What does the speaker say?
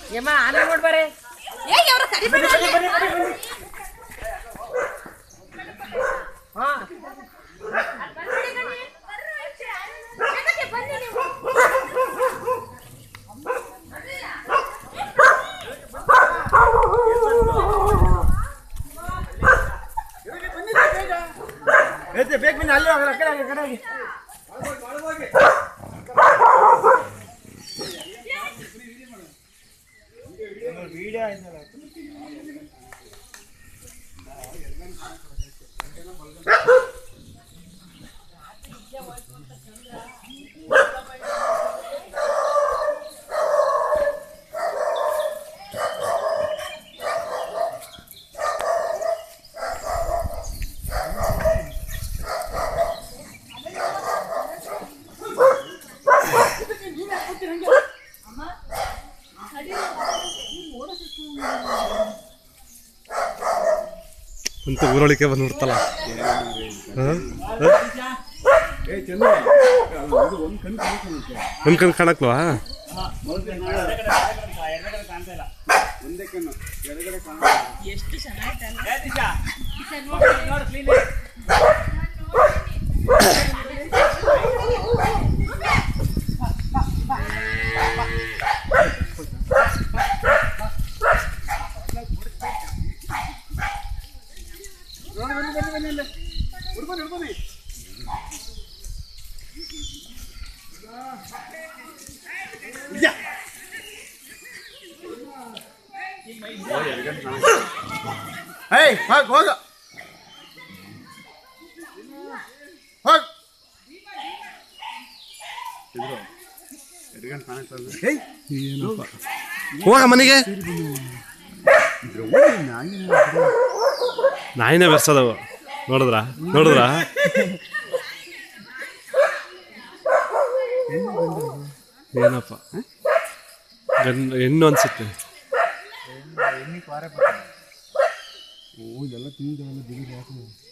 ಏಮ್ಮ ಆನೆ ನೋಡ್ಬಾರೆ ಏ ಅವ್ರ ಕರಿಬೇಡ ಹಾ ಬನ್ನಿ ನೀವು ಎತ್ತೆ ಬೇಕು ಬನ್ನಿ ಅಲ್ಲಿ ಹೋಗಲ್ಲ ಕಡೆ ಹೋಗಿ ಕಡೆ ಹೋಗಿ ಅಂತ ಊರೊಳಿಕೆ ಬಂದ್ಬಿಡ್ತಲ್ಲ ಒಂದ್ ಕಣ್ ಕಾಣಕ್ಲ್ವಾ ಏಯ್ ಹೋಗ್ ಹೋಗ ಹೋಗ್ ಏಯ್ ಹೋಗ ಮನೆಗೆ ನಾಯಿನೇ ಬೆರ್ಸದವು ನೋಡಿದ್ರ ನೋಡಿದ್ರ ಏನಪ್ಪ ಗಂಡ ಹೆಣ್ಣು ಅನ್ಸುತ್ತೆ ಓ ಇದೆಲ್ಲ ತಿಂದು ಬಿಡಿ